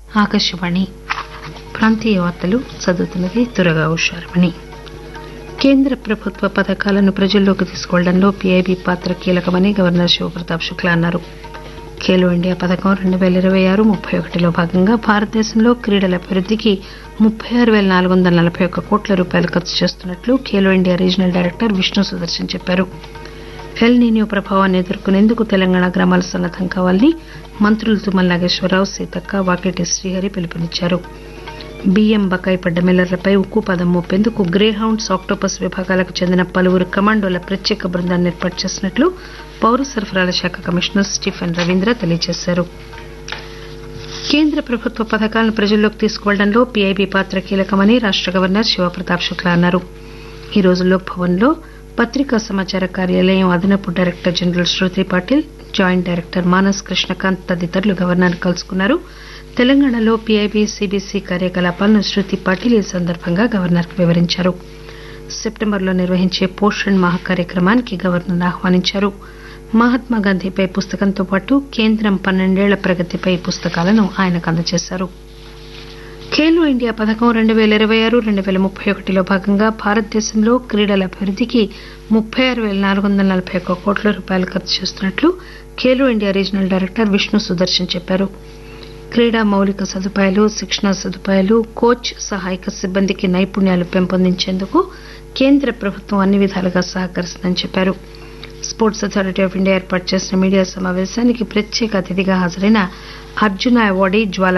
ఆకాశవాణి ప్రాంతీయ వార్తలు చదువుతున్నది దురగా ఉషారమణి కేంద్ర ప్రభుత్వ పథకాలను ప్రజల్లోకి తీసుకువెళ్లడంలో పీఐబీ పాత్ర కీలకమని గవర్నర్ శివప్రతాప్ శుక్లా అన్నారు ఖేలో ఇండియా పథకం రెండు పేల ఇరవై ఆరు ముప్పై ఒకటిలో భాగంగా భారతదేశంలో క్రీడల అభివృద్దికి ముప్పై ఆరు పేల నాలుగు వందల నలభై ఒక్క కోట్ల రూపాయలు ఖర్చు చేస్తున్నట్లు Khelo India regional director Vishnu Sudarshan చెప్పారు ఎల్ నీనియో ప్రభావాన్ని ఎదుర్కొనేందుకు తెలంగాణ గ్రామాలు సన్నద్దం కావాలని మంత్రులు తుమ్మల నాగేశ్వరరావు సీతక్క వాకిటి శ్రీహరి పిలుపునిచ్చారు బియ్యం బకాయి పడ్డ మిల్లర్లపై ఉక్కు పదం మోపేందుకు గ్రే హౌండ్స్ ఆక్టోపస్ విభాగాలకు చెందిన పలువురు కమాండోల ప్రత్యేక బృందాన్ని ఏర్పాటు చేసినట్లు పౌర సరఫరాల శాఖ కమిషనర్ స్టీఫెన్ రవీంద్ర తెలియజేశారు కేంద్ర ప్రభుత్వ పథకాలను ప్రజల్లోకి తీసుకువెళ్లడంలో పీఐబీ పాత్ర కీలకమని రాష్ట గవర్నర్ శివప్రతాప్ శుక్లా అన్నారు ఈ రోజు లోక్ భవన్ లో పత్రికా సమాచార కార్యాలయం అదనపు director general Shruti Patil joint director Manas Krishnakant తదితరులు గవర్నర్ ను కలుసుకున్నారు తెలంగాణలో పీఐబీ సీబీసీ కార్యకలాపాలను శృతి పాటిల్ ఈ సందర్భంగా గవర్నర్ కు వివరించారు సెప్టెంబర్లో నిర్వహించే పోషణ్ మాహ్ కార్యక్రమానికి గవర్నర్ ఆహ్వానించారు మహాత్మాగాంధీపై పుస్తకంతో పాటు కేంద్రం పన్నెండేళ్ల ప్రగతిపై పుస్తకాలను ఆయనకు అందజేశారు ఖేలో ఇండియా పథకం రెండు పేల ఇరవై ఆరు రెండు పేల ముప్పై ఒకటిలో భాగంగా భారతదేశంలో క్రీడల అభివృద్దికి ముప్పై ఆరు పేల నాలుగు వందల నలభై ఒక్క కోట్ల రూపాయలు ఖర్చు చేస్తున్నట్లు Khelo India regional director Vishnu Sudarshan చెప్పారు క్రీడా మౌలిక సదుపాయాలు శిక్షణా సదుపాయాలు కోచ్ సహాయక సిబ్బందికి నైపుణ్యాలు పెంపొందించేందుకు కేంద్ర ప్రభుత్వం అన్ని విధాలుగా సహకరిస్తుందని చెప్పారు స్పోర్ట్స్ అథారిటీ ఆఫ్ ఇండియా ఏర్పాటు చేసిన మీడియా సమావేశానికి ప్రత్యేక అతిథిగా హాజరైన అర్జున అవార్డీ జ్వాల